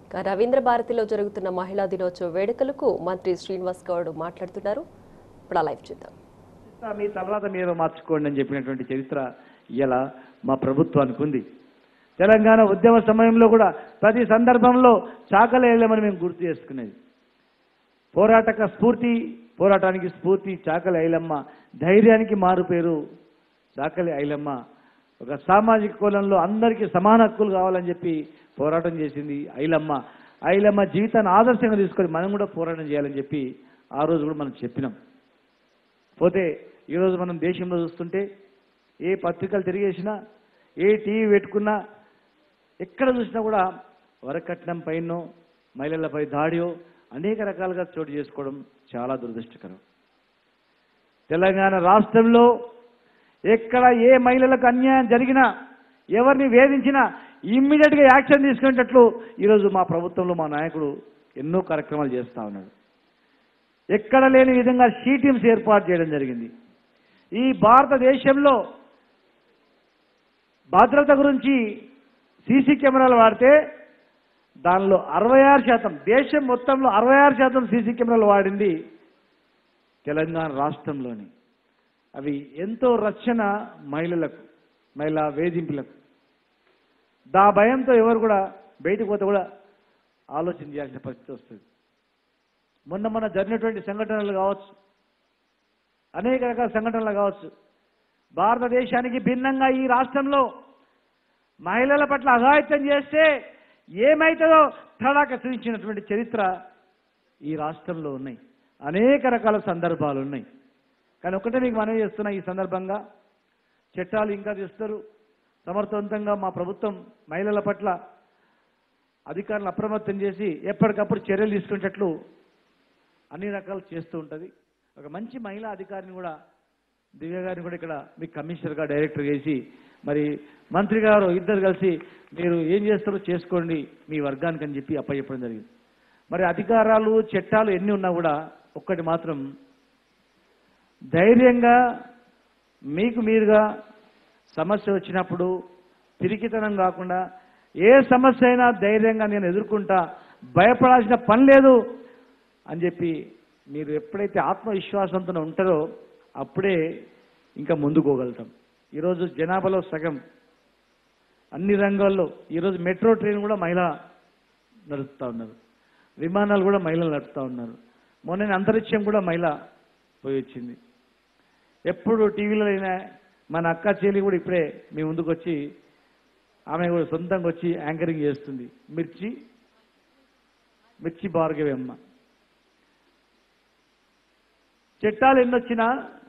ఇక రవీంద్ర భారతిలో జరుగుతున్న మహిళా దినోత్సవ వేడుకలకు మంత్రి శ్రీనివాస్ గౌడ్ మాట్లాడుతున్నారు ఇప్పుడు ఆ లైవ్ చూద్దాం చరిత్ర మీ తర్వాత మీరు మార్చుకోండి అని చెప్పినటువంటి చరిత్ర ఇలా మా ప్రభుత్వానికి ఉంది తెలంగాణ ఉద్యమ సమయంలో కూడా ప్రతి సందర్భంలో చాకలేయలేమని మేము గుర్తు చేసుకునేది పోరాటక స్ఫూర్తి పోరాటానికి స్ఫూర్తి చాకలి ఐలమ్మ ధైర్యానికి మారు పేరు చాకలి ఐలమ్మ ఒక సామాజిక కులంలో అందరికీ సమాన హక్కులు కావాలని చెప్పి పోరాటం చేసింది ఐలమ్మ ఐలమ్మ జీవితాన్ని ఆదర్శంగా తీసుకొని మనం కూడా పోరాటం చేయాలని చెప్పి ఆ రోజు కూడా మనం చెప్పినాం పోతే ఈరోజు మనం దేశంలో చూస్తుంటే ఏ పత్రికలు తిరిగేసినా ఏ టీవీ పెట్టుకున్నా ఎక్కడ చూసినా కూడా వరకట్నం పైనో మహిళలపై దాడియో అనేక రకాలుగా చోటు చేసుకోవడం చాలా దురదృష్టకరం తెలంగాణ రాష్ట్రంలో ఎక్కడ ఏ మహిళలకు అన్యాయం జరిగినా ఎవరిని వేధించినా ఇమ్మీడియట్గా యాక్షన్ తీసుకునేటట్లు ఈరోజు మా ప్రభుత్వంలో మా నాయకుడు ఎన్నో కార్యక్రమాలు చేస్తూ ఉన్నాడు ఎక్కడ లేని విధంగా షీ టీమ్స్ ఏర్పాటు చేయడం జరిగింది ఈ భారతదేశంలో భద్రత గురించి సీసీ కెమెరాలు వాడితే దానిలో అరవై ఆరు శాతం దేశం మొత్తంలో అరవై ఆరు శాతం సీసీ కెమెరాలు వాడింది తెలంగాణ రాష్ట్రంలోని అవి ఎంతో రక్షణ మహిళలకు మహిళా వేధింపులకు దా భయంతో ఎవరు కూడా బయటకు పోతే కూడా ఆలోచన చేయాల్సిన పరిస్థితి వస్తుంది మొన్న మొన్న జరిగినటువంటి సంఘటనలు కావచ్చు అనేక రకాల సంఘటనలు కావచ్చు భారతదేశానికి భిన్నంగా ఈ రాష్ట్రంలో మహిళల పట్ల అఘాయిత్యం చేస్తే ఏమైతుందో తడాక సూచించినటువంటి చరిత్ర ఈ రాష్ట్రంలో ఉన్నాయి అనేక రకాల సందర్భాలు ఉన్నాయి కానీ ఒకటే మీకు మనవి చేస్తున్నా ఈ సందర్భంగా చట్టాలు ఇంకా తెస్తారు సమర్థవంతంగా మా ప్రభుత్వం మహిళల పట్ల అధికారులను అప్రమత్తం చేసి ఎప్పటికప్పుడు చర్యలు తీసుకునేటట్లు అన్ని రకాలు చేస్తూ ఉంటుంది ఒక మంచి మహిళా అధికారిని కూడా దివ్య గారిని కూడా ఇక్కడ మీ కమిషనర్గా డైరెక్టర్ చేసి మరి మంత్రి గారు ఇద్దరు కలిసి మీరు ఏం చేస్తారో చేసుకోండి మీ వర్గానికి అని చెప్పి అప్పచెప్పడం జరిగింది మరి అధికారాలు చట్టాలు ఎన్ని ఉన్నా కూడా ఒక్కటి మాత్రం ధైర్యంగా మీకు మీరుగా సమస్య వచ్చినప్పుడు పిరికితనం కాకుండా ఏ సమస్య అయినా ధైర్యంగా నేను ఎదుర్కొంటా భయపడాల్సిన పని లేదు అని చెప్పి మీరు ఎప్పుడైతే ఆత్మవిశ్వాసంతో ఉంటారో అప్పుడే ఇంకా ముందుకోగలుగుతాం ఈరోజు జనాభాలో సగం అన్ని రంగాల్లో ఈరోజు మెట్రో ట్రైన్ కూడా మహిళ నడుపుతూ ఉన్నారు విమానాలు కూడా మహిళలు నడుపుతూ ఉన్నారు మొన్న అంతరిక్షం కూడా మహిళ పోయి వచ్చింది ఎప్పుడు టీవీలో అయినా మన అక్క చెల్లి కూడా ఇప్పుడే మీ ముందుకు వచ్చి ఆమె కూడా సొంతంగా వచ్చి యాంకరింగ్ చేస్తుంది మిర్చి మిర్చి భార్గవి అమ్మ చట్టాలు ఎన్నొచ్చినా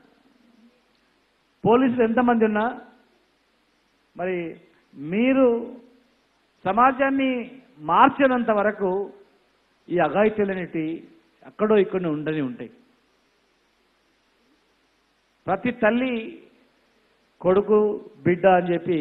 పోలీసులు ఎంతమంది ఉన్నా మరి మీరు సమాజాన్ని మార్చినంత వరకు ఈ అఘాయిత్యాలు అనేటి అక్కడో ఇక్కడో ఉండని ఉంటాయి ప్రతి తల్లి కొడుకు బిడ్డ అని చెప్పి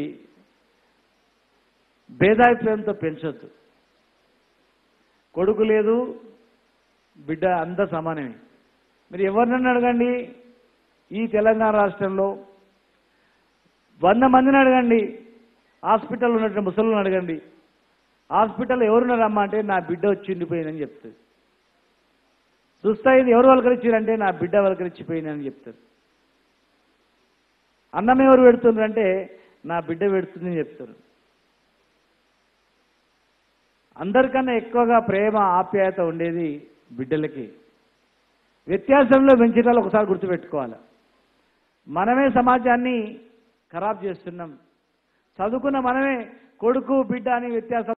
భేదాభిప్రాయంతో పెంచొద్దు కొడుకు లేదు బిడ్డ అంత సమానమే మీరు ఎవరినన్నా అడగండి ఈ తెలంగాణ రాష్ట్రంలో వంద మందిని అడగండి హాస్పిటల్ ఉన్నటువంటి ముసలిని అడగండి హాస్పిటల్ ఎవరున్నారమ్మా అంటే నా బిడ్డ వచ్చి ఉండిపోయిందని చెప్తుంది చూస్తాయింది ఎవరు వలకరిచ్చారంటే నా బిడ్డ వలకరిచ్చిపోయిందని చెప్తారు అన్నం ఎవరు పెడుతున్నారంటే నా బిడ్డ పెడుతుందని చెప్తారు అందరికన్నా ఎక్కువగా ప్రేమ ఆప్యాయత ఉండేది బిడ్డలకి వ్యత్యాసంలో పెంచడాలు ఒకసారి గుర్తుపెట్టుకోవాలి మనమే సమాజాన్ని ఖరాబ్ చేస్తున్నాం చదువుకున్న మనమే కొడుకు బిడ్డ అని వ్యత్యాసం